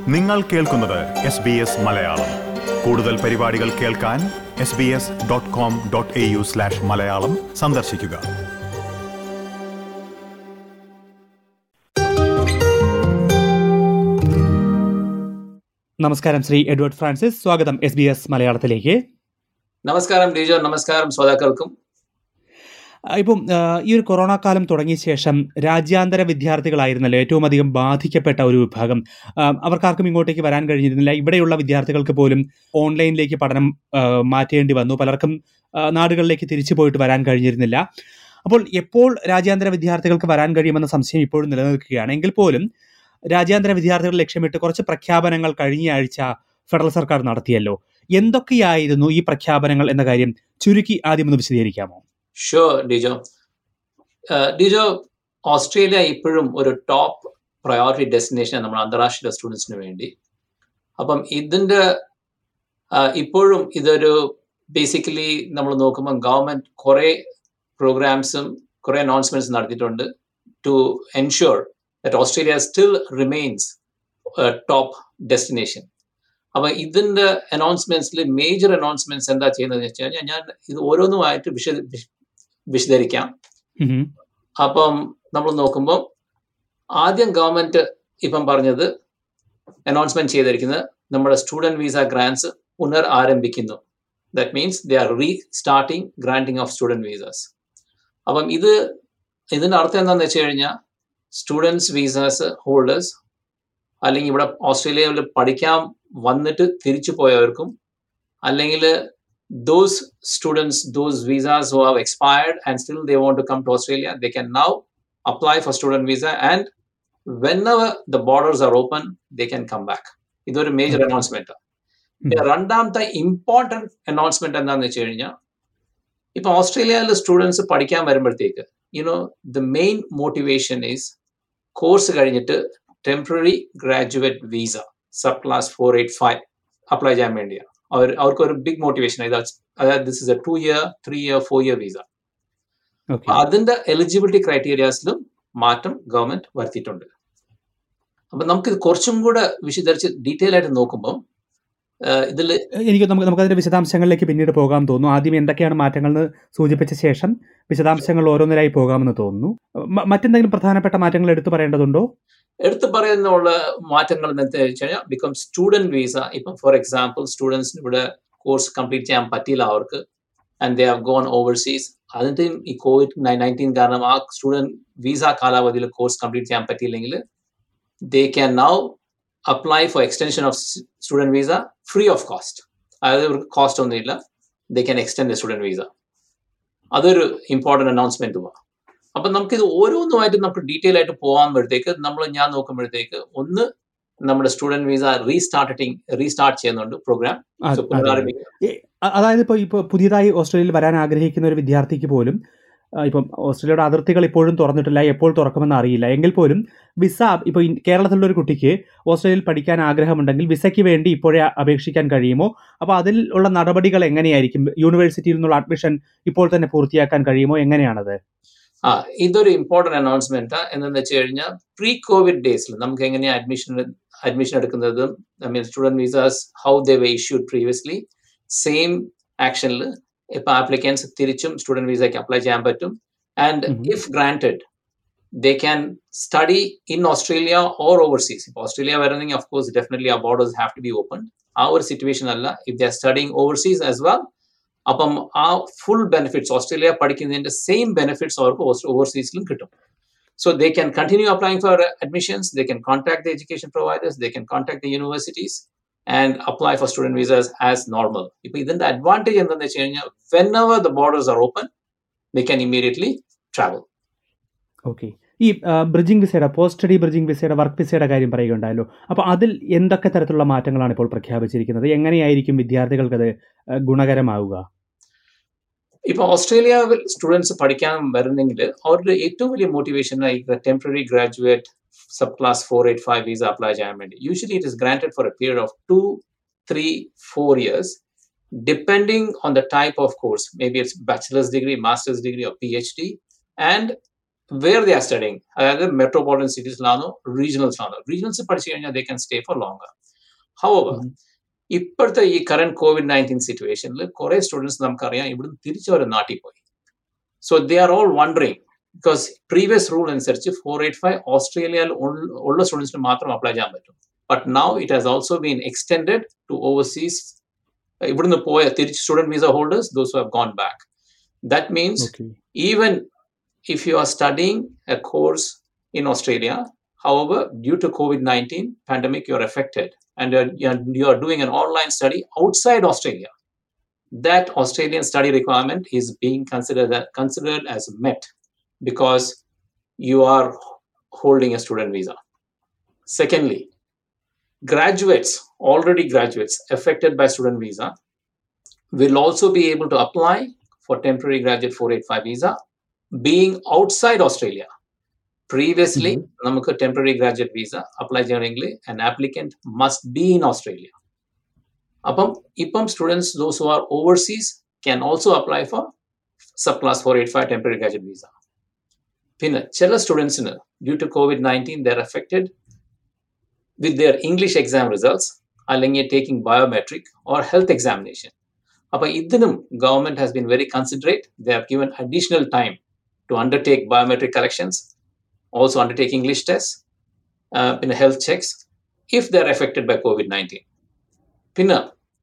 നിങ്ങൾ കേൾക്കുന്നത് S B S Malayalam കൂടുതൽ പരിപാടികൾ കേൾക്കാൻ S B S dot com dot A U slash Malayalam സന്ദർശിക്കുക നമസ്കാരം ശ്രീ എഡ്വേർഡ് ഫ്രാൻസിസ് സ്വാഗതം എസ് ബി എസ് മലയാളത്തിലേക്ക് നമസ്കാരം ഡിജോ നമസ്കാരം ശ്രോതാക്കൾക്കും ആ, ഇപ്പം ആ, ഈ ഒരു കൊറോണ കാലം തുടങ്ങിയ ശേഷം രാജ്യാന്തര വിദ്യാർത്ഥികളായിരുന്നല്ലോ ഏറ്റവും അധികം ബാധിക്കപ്പെട്ട ഒരു വിഭാഗം ആ, അവർക്കാർക്കും ഇങ്ങോട്ടേക്ക് വരാൻ കഴിഞ്ഞിരുന്നില്ല ഇവിടെയുള്ള വിദ്യാർത്ഥികൾക്ക് പോലും ഓൺലൈനിലേക്ക് പഠനം ആ, മാറ്റേണ്ടി വന്നു പലർക്കും ആ, നാടുകളിലേക്ക് തിരിച്ചു പോയിട്ട് വരാൻ കഴിഞ്ഞിരുന്നില്ല അപ്പോൾ എപ്പോൾ രാജ്യാന്തര വിദ്യാർത്ഥികൾക്ക് വരാൻ കഴിയുമെന്ന സംശയം ഇപ്പോഴും നിലനിൽക്കുകയാണ് എങ്കിൽ പോലും രാജ്യാന്തര വിദ്യാർത്ഥികൾ ലക്ഷ്യമിട്ട് കുറച്ച് പ്രഖ്യാപനങ്ങൾ കഴിഞ്ഞ ആഴ്ച ഫെഡറൽ സർക്കാർ നടത്തിയല്ലോ എന്തൊക്കെയായിരുന്നു ഈ പ്രഖ്യാപനങ്ങൾ എന്ന കാര്യം ചുരുക്കി ആദ്യം ഒന്ന് വിശദീകരിക്കാമോ ഷോ ഡിജോ ഏഹ് ഡിജോ ഓസ്ട്രേലിയ ഇപ്പോഴും ഒരു ടോപ്പ് പ്രയോറിറ്റി ഡെസ്റ്റിനേഷൻ നമ്മൾ അന്താരാഷ്ട്ര സ്റ്റുഡൻസിന് വേണ്ടി അപ്പം ഇതിൻ്റെ ഇപ്പോഴും ഇതൊരു ബേസിക്കലി നമ്മൾ നോക്കുമ്പോൾ ഗവൺമെന്റ് കുറേ പ്രോഗ്രാംസും കുറേ അനൗൺസ്മെന്റ്സ് നടത്തിയിട്ടുണ്ട് to ensure that Australia still remains top destination അപ്പൊ ഇതിന്റെ അനൗൺസ്മെന്റ്സിൽ മേജർ അനൗൺസ്മെന്റ്സ് എന്താ ചെയ്യുന്നത് വെച്ച് കഴിഞ്ഞാൽ ഞാൻ ഇത് ഓരോന്നുമായിട്ട് വിശ വിശ- വിശദീകരിക്കാം ഉം. അപ്പം നമ്മൾ നോക്കുമ്പോൾ ആദ്യം ഗവൺമെന്റ് ഇപ്പം പറഞ്ഞത് അനൗൺസ്മെന്റ് ചെയ്തിരിക്കുന്നത് നമ്മുടെ സ്റ്റുഡന്റ് വിസ ഗ്രാൻസ് പുനർ ആരംഭിക്കുന്നു that means they are restarting granting of student visas അപ്പം ഇത് ഇതിന്റെ അർത്ഥം എന്താണെന്ന് വെച്ച് കഴിഞ്ഞാൽ സ്റ്റുഡൻസ് വിസാസ് ഹോൾഡേഴ്സ് അല്ലെങ്കിൽ ഇവിടെ ഓസ്ട്രേലിയയിൽ പഠിക്കാൻ വന്നിട്ട് തിരിച്ചു പോയവർക്കും അല്ലെങ്കിൽ those students, those visas who have expired and still they want to come to Australia, they can now apply for student visa and whenever the borders are open, they can come back. ഇതൊരു major Okay. Announcement ഉം. രണ്ടാമത്തെ important announcement എന്താണെന്ന് വെച്ച് കഴിഞ്ഞാൽ ഇപ്പൊ ഓസ്ട്രേലിയയിൽ students പഠിക്കാൻ വരുമ്പോഴത്തേക്ക് you know the main motivation is course കഴിഞ്ഞിട്ട് temporary graduate visa sub class four eight five apply ചെയ്യാൻ വേണ്ടിയാണ് അവർ അവർക്ക് ഒരു ബിഗ് മോട്ടിവേഷൻ അതായത് this is a two year three year four year visa Okay. അതിന്റെ എലിജിബിലിറ്റി ക്രൈറ്റീരിയാസിലും മാറ്റം ഗവൺമെന്റ് വരുത്തിയിട്ടുണ്ട് അപ്പൊ നമുക്ക് ഇത് കുറച്ചും കൂടെ വിശദീകരിച്ച് ഡീറ്റെയിൽ ആയിട്ട് നോക്കുമ്പോൾ ഇതിൽ എനിക്ക് നമുക്ക് നമുക്കതിന്റെ വിശദാംശങ്ങളിലേക്ക് പിന്നീട് പോകാൻ തോന്നുന്നു ആദ്യം എന്തൊക്കെയാണ് മാറ്റങ്ങൾ എന്ന് സൂചിപ്പിച്ച ശേഷം വിശദാംശങ്ങൾ ഓരോന്നിലായി പോകാമെന്ന് തോന്നുന്നു മ- മറ്റെന്തെങ്കിലും പ്രധാനപ്പെട്ട മാറ്റങ്ങൾ എടുത്തു പറയേണ്ടതുണ്ടോ എടുത്തു പറയുന്നുള്ള മാറ്റങ്ങൾ എന്താ വെച്ച് കഴിഞ്ഞാൽ ബിക്കം സ്റ്റുഡന്റ് വിസ ഇപ്പം ഫോർ എക്സാമ്പിൾ സ്റ്റുഡൻസിന് ഇവിടെ കോഴ്സ് കംപ്ലീറ്റ് ചെയ്യാൻ പറ്റിയില്ല അവർക്ക് and they have gone overseas അതിൻ്റെയും ഈ കോവിഡ് നയൻറ്റീൻ കാരണം ആ സ്റ്റുഡന്റ് വിസ കാലാവധിയിൽ കോഴ്സ് കംപ്ലീറ്റ് ചെയ്യാൻ പറ്റിയില്ലെങ്കിൽ they can now apply for extension of student visa free of cost അതായത് ഇവർക്ക് കോസ്റ്റ് ഒന്നുമില്ല they can extend student visa അതൊരു ഇമ്പോർട്ടൻറ്റ് അനൗൺസ്മെന്റ് പോവാം അപ്പൊ നമുക്കിത് ഓരോന്നുമായിട്ട് നമുക്ക് ഡീറ്റെയിൽ ആയിട്ട് പോകാമ്പോഴത്തേക്ക് നമ്മൾ ഞാൻ നോക്കുമ്പോഴത്തേക്ക് ഒന്ന് നമ്മുടെ സ്റ്റുഡന്റ് വിസ റീസ്റ്റാർട്ടിങ് റീസ്റ്റാർട്ട് ചെയ്യുന്നുണ്ട് പ്രോഗ്രാം ആ, അതെ. പുനരാരംഭിക്കും അ- അതായത് ഇപ്പോൾ ഇപ്പോൾ പുതിയതായി ഓസ്ട്രേലിയയിൽ വരാൻ ആഗ്രഹിക്കുന്ന ഒരു വിദ്യാർത്ഥിക്ക് പോലും ആ, ഇപ്പം ഓസ്ട്രേലിയയുടെ അതിർത്തികൾ ഇപ്പോഴും തുറന്നിട്ടില്ല എപ്പോൾ തുറക്കുമെന്ന് അറിയില്ല എങ്കിൽ പോലും വിസ ഇപ്പോൾ ഇൻ- കേരളത്തിലുള്ള ഒരു കുട്ടിക്ക് ഓസ്ട്രേലിയയിൽ പഠിക്കാൻ ആഗ്രഹമുണ്ടെങ്കിൽ വിസയ്ക്ക് വേണ്ടി ഇപ്പോഴേ അപേക്ഷിക്കാൻ കഴിയുമോ അപ്പോൾ അതിൽ ഉള്ള നടപടികൾ എങ്ങനെയായിരിക്കും യൂണിവേഴ്സിറ്റിയിൽ നിന്നുള്ള അഡ്മിഷൻ ഇപ്പോൾ തന്നെ പൂർത്തിയാക്കാൻ കഴിയുമോ എങ്ങനെയാണത് ആ ഇതൊരു ഇമ്പോർട്ടന്റ് അനൗൺസ്മെന്റ് എന്താണെന്ന് വെച്ച് കഴിഞ്ഞാൽ പ്രീ കോവിഡ് ഡേയ്സിൽ നമുക്ക് എങ്ങനെയാ അഡ്മിഷൻ അഡ്മിഷൻ എടുക്കുന്നതും I mean student visas how they were issued previously same ആക്ഷനിൽ ഇപ്പൊ ആപ്ലിക്കൻസ് തിരിച്ചും സ്റ്റുഡന്റ് വിസയ്ക്ക് അപ്ലൈ ചെയ്യാൻ പറ്റും and Mhm. If granted they can study in Australia or overseas ഇപ്പൊ ഓസ്ട്രേലിയ വരുന്നെങ്കിൽ ഓഫ് കോഴ്സ് ഡെഫിനറ്റ്ലി ആ borders have to be open ആ ഒരു സിറ്റുവേഷൻ അല്ല if the studying overseas as well അപ്പം ആ ഫുൾ ബെനിഫിറ്റ്സ് ഓസ്ട്രേലിയ പഠിക്കുന്നതിന്റെ സെയിം ബെനിഫിറ്റ്സ് അവർക്ക് ഓവർസീസിലും കിട്ടും so they can continue applying for admissions they can contact the education providers they can contact the universities and apply for student visas as normal ഇപ്പൊ ഇതിന്റെ advantage എന്താണെന്ന് വെച്ച് കഴിഞ്ഞാൽ whenever the borders are open they can immediately travel okay ഈ bridging വിസയുടെ post study bridging വിസയുടെ work വിസയുടെ കാര്യം പറയുകയുണ്ടായല്ലോ അപ്പോൾ അതിൽ എന്തൊക്കെ തരത്തിലുള്ള മാറ്റങ്ങളാണ് ഇപ്പോൾ പ്രഖ്യാപിച്ചിരിക്കുന്നത് എങ്ങനെയായിരിക്കും വിദ്യാർത്ഥികൾക്ക് അത് ഗുണകരമാവുക ഇപ്പൊ ഓസ്ട്രേലിയ സ്റ്റുഡൻസ് പഠിക്കാൻ വരുന്നെങ്കിൽ അവരുടെ ഏറ്റവും വലിയ motivation temporary graduate sub class four eight five visa apply ചെയ്യാൻ വേണ്ടി usually it is granted for a period of two three four years depending on the type of course maybe it's bachelor's degree master's degree or phd and where they are studying അതായത് metropolitan സിറ്റീസിലാണോ റീജിയണൽസിലാണോ regionals പഠിച്ചു കഴിഞ്ഞാൽ they can stay for longer however ഉം. ഇപ്പോഴത്തെ ഈ current Covid nineteen സിറ്റുവേഷനിൽ കുറെ സ്റ്റുഡൻസ് നമുക്കറിയാം ഇവിടുന്ന് തിരിച്ചു അവർ നാട്ടിൽ പോയി so they are all wondering because previous rule അനുസരിച്ച് ഫോർ എയ്റ്റ് ഫൈവ് ഓസ്ട്രേലിയയിൽ ഉള്ള സ്റ്റുഡൻസിന് മാത്രം അപ്ലൈ ചെയ്യാൻ പറ്റും but now it has also been extended to overseas ഇവിടുന്ന് പോയ തിരിച്ച് student visa holders those have gone back that means okay even if you are studying a course in Australia, however, due to COVID 19 pandemic, you're affected and you're, you're, you're doing an online study outside Australia. That Australian study requirement is being considered, considered as met because you are holding a student visa. Secondly, graduates, already graduates affected by student visa, will also be able to apply for temporary graduate 485 visa being outside Australia. Previously, നമുക്ക് temporary graduate visa apply ചെയ്യണമെങ്കിൽ an applicant must be in Australia. അപ്പം ഇപ്പം students those who are overseas can also apply for sub class four eight five temporary graduate visa പിന്നെ ചില സ്റ്റുഡൻസിന് due to Covid nineteen they're affected with their English exam results അല്ലെങ്കിൽ taking biometric or health examination അപ്പൊ ഇതിനും government has been very considerate they have given additional time to undertake biometric collections also undertake English test പിന്നെ health checks if they're affected by Covid nineteen പിന്നെ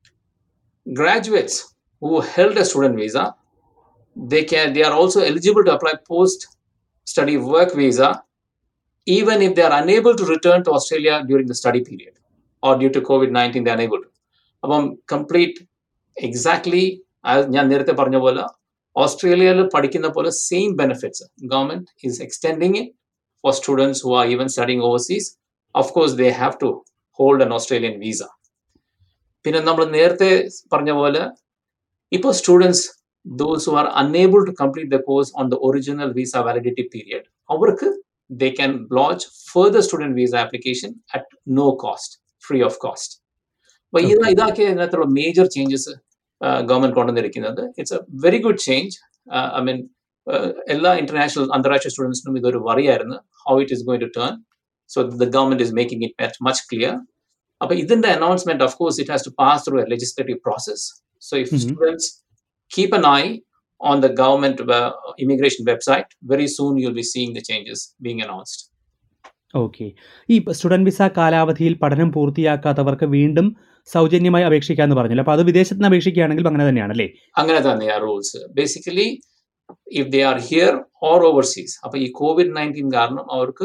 graduates who held a student visa they can they are also eligible to apply post study work visa even if they are unable to return to australia during the study period or due to covid-19 they are unable to അപ്പം complete exactly ഞാൻ നേരത്തെ പറഞ്ഞ പോലെ ഓസ്ട്രേലിയയിൽ പഠിക്കുന്ന പോലെ same benefits government is extending it for students who are even studying overseas of course they have to hold an Australian visa പിന്നെ നമ്മൾ നേരത്തെ പറഞ്ഞ പോലെ ഇപ്പോൾ students those who are unable to complete the course on the original visa validity period അവർക്ക് they can launch further student visa application at no cost free of cost അപ്പൊ ഇത് ഇതാക്കിയ ഇതിനകത്തുള്ള മേജർ ചേഞ്ചസ് ഗവൺമെന്റ് കൊണ്ടുവന്നിരിക്കുന്നത് it's a very good change I mean എല്ലാ international അന്താരാഷ്ട്ര സ്റ്റുഡൻസിനും ഇതൊരു വറിയായിരുന്നു how it is going to turn so the government is making it much clear അപ്പൊ ഇതിന്റെ announcement of course it has to pass through a legislative process so if students keep an eye on the government uh, immigration website very soon you'll be seeing the changes being announced okay ഈ student visa കാലാവധിയിൽ പഠനം പൂർത്തിയാക്കാത്തവർക്ക് വീണ്ടും സൗജന്യമായി അപേക്ഷിക്കാന്ന് പറഞ്ഞല്ലോ അപ്പൊ അത് വിദേശത്ത് നിന്ന് അപേക്ഷിക്കുകയാണെങ്കിൽ അങ്ങനെ തന്നെയാണല്ലേ അങ്ങനെ തന്നെയാണ് rules basically if they are here or overseas അപ്പൊ ഈ കോവിഡ് നയൻറ്റീൻ കാരണം അവർക്ക്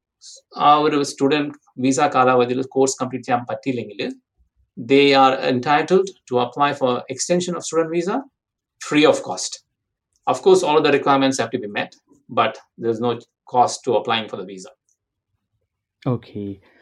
ആ ഒരു സ്റ്റുഡൻറ് വിസ കാലാവധിയിൽ കോഴ്സ് കംപ്ലീറ്റ് ചെയ്യാൻ പറ്റിയില്ലെങ്കിൽ they are entitled to apply for extension of student visa free of cost of course all of the requirements have to be met but there's no cost to applying for the visa okay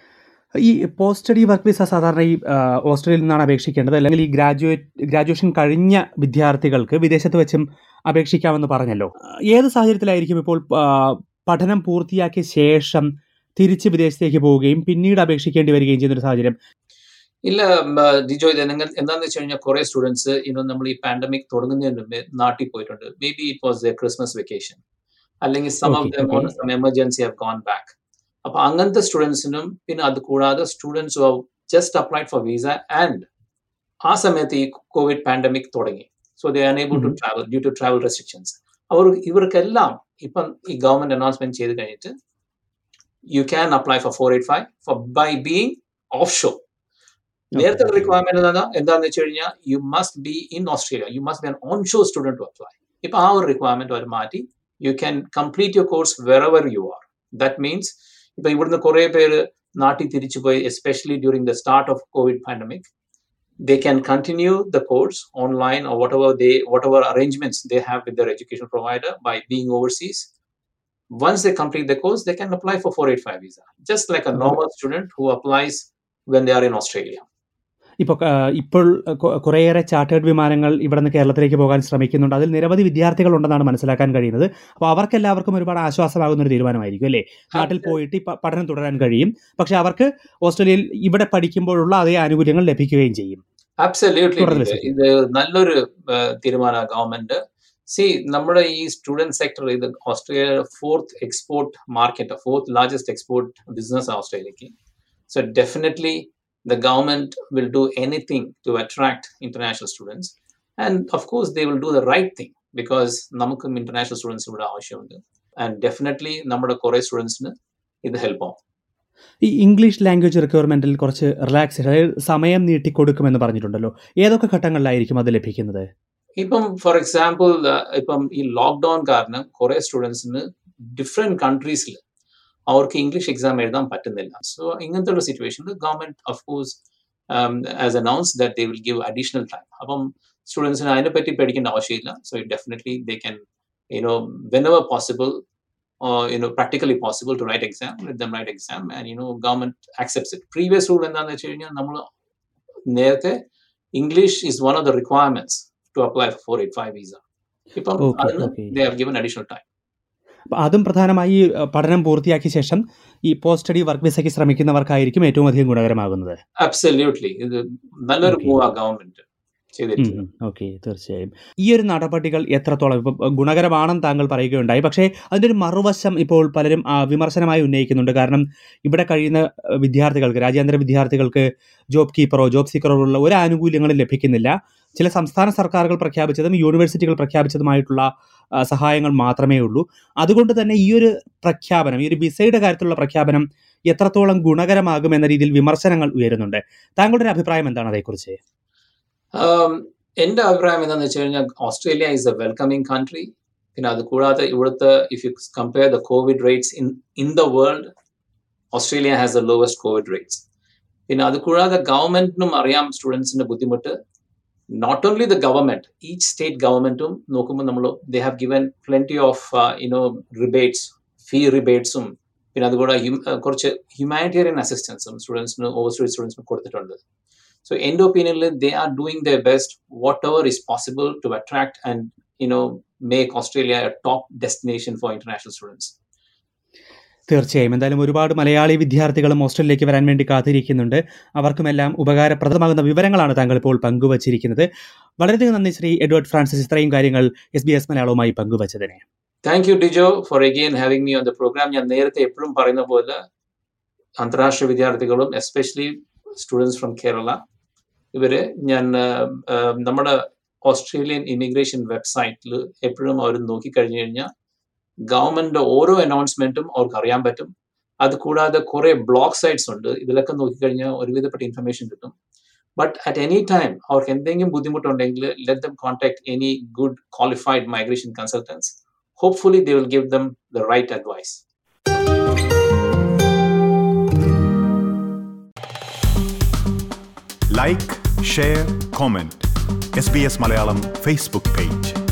ഈ post study work visa സാധാരണ ഈ ഓസ്ട്രേലിയയിൽ നിന്നാണ് അപേക്ഷിക്കേണ്ടത് അല്ലെങ്കിൽ ഈ graduate graduation കഴിഞ്ഞ വിദ്യാർത്ഥികൾക്ക് വിദേശത്ത് വെച്ചും അപേക്ഷിക്കാമെന്ന് പറഞ്ഞല്ലോ ഏത് സാഹചര്യത്തിലായിരിക്കും ഇപ്പോൾ പഠനം പൂർത്തിയാക്കിയ ശേഷം തിരിച്ച് വിദേശത്തേക്ക് പോവുകയും പിന്നീട് അപേക്ഷിക്കേണ്ടി വരികയും ചെയ്യുന്ന ഒരു സാഹചര്യം ഇല്ല ഡിജോ ഇത് എന്താന്ന് വെച്ച് കഴിഞ്ഞാൽ കുറെ സ്റ്റുഡൻസ് ഇന്ന് നമ്മൾ ഈ പാൻഡമിക് തുടങ്ങുന്നതിന് മുമ്പ് നാട്ടിൽ പോയിട്ടുണ്ട് maybe it was a Christmas vacation അല്ലെങ്കിൽ some of them some emergency have gone back അപ്പൊ അങ്ങനത്തെ സ്റ്റുഡൻസിനും പിന്നെ അത് കൂടാതെ students who just applied for visa and ആ സമയത്ത് ഈ കോവിഡ് പാൻഡമിക് തുടങ്ങി so they unable to travel due to travel restrictions അവർ ഇവർക്കെല്ലാം ഇപ്പം ഈ ഗവൺമെന്റ് അനൗൺസ്മെന്റ് ചെയ്ത് കഴിഞ്ഞിട്ട് you can apply for four eight five four by being offshore നേരത്തെ റിക്വയർമെന്റ് എന്താ എന്താന്ന് വെച്ച് കഴിഞ്ഞാൽ you must be in Australia you must be an onshore student to apply ഇപ്പൊ ആ ഒരു റിക്വയർമെന്റ് അവർ മാറ്റി you can complete your course wherever you are that means ഇപ്പൊ ഇവിടുന്ന് കുറെ പേര് നാട്ടിൽ തിരിച്ചു പോയി especially during the start of Covid pandemic they can continue the course online or whatever they whatever arrangements they have with their education provider by being overseas once they complete the course they can apply for 485 visa just like a normal student who applies when they are in australia ഇപ്പോൾ ഇപ്പോൾ കുറേയേറെ chartered വിമാനങ്ങൾ ഇവിടെ നിന്ന് കേരളത്തിലേക്ക് പോകാൻ ശ്രമിക്കുന്നുണ്ട് അതിൽ നിരവധി വിദ്യാർത്ഥികൾ ഉണ്ടെന്നാണ് മനസ്സിലാക്കാൻ കഴിയുന്നത് അപ്പോൾ അവർക്കെല്ലാവർക്കും ഒരുപാട് ആശ്വാസമാകുന്ന ഒരു തീരുമാനമായിരിക്കും അല്ലേ നാട്ടിൽ പോയിട്ട് പഠനം തുടരാൻ കഴിയും പക്ഷെ അവർക്ക് ഓസ്ട്രേലിയയിൽ ഇവിടെ പഠിക്കുമ്പോഴുള്ള അതേ ആനുകൂല്യങ്ങൾ ലഭിക്കുകയും ചെയ്യും അബ്സല്യൂട്ട്ലി ഇത് നല്ലൊരു തീരുമാന ഗവൺമെന്റ് സി നമ്മുടെ ഈ സ്റ്റുഡൻറ് സെക്ടർ ഇത് Australia fourth export market fourth largest export business ഓസ്ട്രേലിയക്ക് so definitely the government will do anything to attract international students and of course they will do the right thing because നമുക്കും international students ഇവിടെ ആവശ്യമുണ്ട് and definitely നമ്മുടെ കുറേ സ്റ്റുഡൻസിന് ഇത് help ആവും ഈ ഇംഗ്ലീഷ് ലാംഗ്വേജ് റിക്വയർമെന്റിൽ കുറച്ച് റിലാക്സ് അതായത് സമയം നീട്ടിക്കൊടുക്കുമെന്ന് പറഞ്ഞിട്ടുണ്ടല്ലോ ഏതൊക്കെ ഘട്ടങ്ങളിലായിരിക്കും അത് ലഭിക്കുന്നത് ഇപ്പം ഫോർ എക്സാമ്പിൾ ഇപ്പം ഈ ലോക്ക്ഡൌൺ കാരണം കുറെ സ്റ്റുഡൻസിന് ഡിഫറെന്റ് കൺട്രീസിൽ അവർക്ക് ഇംഗ്ലീഷ് എക്സാം എഴുതാൻ പറ്റുന്നില്ല സോ ഇങ്ങനത്തെ ഒരു സിറ്റുവേഷനിൽ government of course as announce that they will give additional time അപ്പം സ്റ്റുഡൻസിന് അതിനെപ്പറ്റി പേടിക്കേണ്ട ആവശ്യമില്ല so definitely they can you know whenever possible you know practically possible to write exam let them write exam and you know government accepts it previous rule എന്താണെന്ന് വെച്ച് കഴിഞ്ഞാൽ നമ്മൾ നേരത്തെ English is one of the requirements to apply for eight five visa ഇപ്പം Okay, അതിന് okay. They have given additional time അപ്പോൾ അതും പ്രധാനമായി അഹ്, പഠനം പൂർത്തിയാക്കിയ ശേഷം ഈ പോസ്റ്റ് സ്റ്റഡി വർക്ക് വിസയ്ക്ക് ശ്രമിക്കുന്നവർക്കായിരിക്കും ഏറ്റവും അധികം ഗുണകരമാകുന്നത് അബ്സല്യൂട്ട്ലി ഇത് നല്ലൊരു Okay. മൂവ് ആ ഗവൺമെന്റ് ചെയ്തിരിക്കുന്നത് ഓക്കെ തീർച്ചയായും ഈ ഒരു നടപടികൾ എത്രത്തോളം ഇപ്പം ഗുണകരമാണെന്ന് താങ്കൾ പറയുകയുണ്ടായി പക്ഷേ അതിൻ്റെ ഒരു മറുവശം ഇപ്പോൾ പലരും ആ, വിമർശനമായി ഉന്നയിക്കുന്നുണ്ട് കാരണം ഇവിടെ കഴിയുന്ന അഹ്, വിദ്യാർത്ഥികൾക്ക് രാജ്യാന്തര വിദ്യാർത്ഥികൾക്ക് ജോബ് കീപ്പറോ ജോബ് സീക്കറോ ഉള്ള ഒരു ആനുകൂല്യങ്ങളും ലഭിക്കുന്നില്ല ചില സംസ്ഥാന സർക്കാരുകൾ പ്രഖ്യാപിച്ചതും യൂണിവേഴ്സിറ്റികൾ പ്രഖ്യാപിച്ചതുമായിട്ടുള്ള ആ, സഹായങ്ങൾ മാത്രമേ ഉള്ളൂ അതുകൊണ്ട് തന്നെ ഈ ഒരു പ്രഖ്യാപനം ഈ ഒരു വിസയുടെ കാര്യത്തിലുള്ള പ്രഖ്യാപനം എത്രത്തോളം ഗുണകരമാകും എന്ന രീതിയിൽ വിമർശനങ്ങൾ ഉയരുന്നുണ്ട് താങ്കളുടെ ഒരു അഭിപ്രായം എന്താണ് അതേക്കുറിച്ച് Um, എന്റെ അഭിപ്രായം എന്താണെന്ന് വെച്ച് കഴിഞ്ഞാൽ Australia is a welcoming country പിന്നെ അത് കൂടാതെ ഇവിടുത്തെ if you compare the Covid rates in in the world Australia has the lowest Covid rates പിന്നെ അത് കൂടാതെ ഗവൺമെന്റിനും അറിയാം സ്റ്റുഡൻസിന്റെ ബുദ്ധിമുട്ട് not only the government each state ഗവൺമെന്റും നോക്കുമ്പോൾ നമ്മൾ they have given plenty of you know rebates fee റിബേറ്റ്സും പിന്നെ അതുകൂടെ hum- uh, കുറച്ച് ഹ്യൂമാനിറ്റേറിയൻ അസിസ്റ്റൻസും സ്റ്റുഡൻസിന് ഓവർ സ്റ്റേറ്റ് സ്റ്റുഡൻസിന് കൊടുത്തിട്ടുണ്ട് So, in the opinion, they are doing their best, whatever is possible, to attract and you know make Australia a top destination for international students. തീർച്ചയായും എന്തായാലും ഒരുപാട് മലയാളി വിദ്യാർത്ഥികളും ഓസ്ട്രേലിയയിലേക്ക് വരാൻ വേണ്ടി കാത്തിരിക്കുന്നുണ്ട് അവർക്കുമെല്ലാം ഉപകാരപ്രദമാകുന്ന വിവരങ്ങളാണ് താങ്കൾ ഇപ്പോൾ പങ്കുവച്ചിരിക്കുന്നത് വളരെയധികം നന്ദി ശ്രീ എഡ്വേർഡ് ഫ്രാൻസിസ് ഇത്രയും കാര്യങ്ങൾ എസ് ബി എസ് മലയാളവുമായി പങ്കുവച്ചതിന് thank you Dijo for again having me on the programme ഞാൻ നേരത്തെ എപ്പോഴും പറയുന്ന പോലെ അന്താരാഷ്ട്ര വിദ്യാർത്ഥികളും എസ്പെഷ്യലി സ്റ്റുഡൻസ് ഫ്രം കേരള ഇവര് ഞാൻ ആ, ആ, നമ്മുടെ ഓസ്ട്രേലിയൻ ഇമിഗ്രേഷൻ വെബ്സൈറ്റിൽ എപ്പോഴും അവർ നോക്കിക്കഴിഞ്ഞു കഴിഞ്ഞാൽ ഗവൺമെന്റിന്റെ ഓരോ അനൗൺസ്മെന്റും അവർക്ക് അറിയാൻ പറ്റും അത് കൂടാതെ കുറെ ബ്ലോഗ് സൈറ്റ്സ് ഉണ്ട് ഇതിലൊക്കെ നോക്കിക്കഴിഞ്ഞാൽ ഒരുവിധപ്പെട്ട ഇൻഫർമേഷൻ കിട്ടും ബട്ട് അറ്റ് എനി ടൈം അവർക്ക് എന്തെങ്കിലും ബുദ്ധിമുട്ടുണ്ടെങ്കിൽ let them contact any good qualified migration consultants hopefully they will give them the right advice like share comment S B S Malayalam Facebook page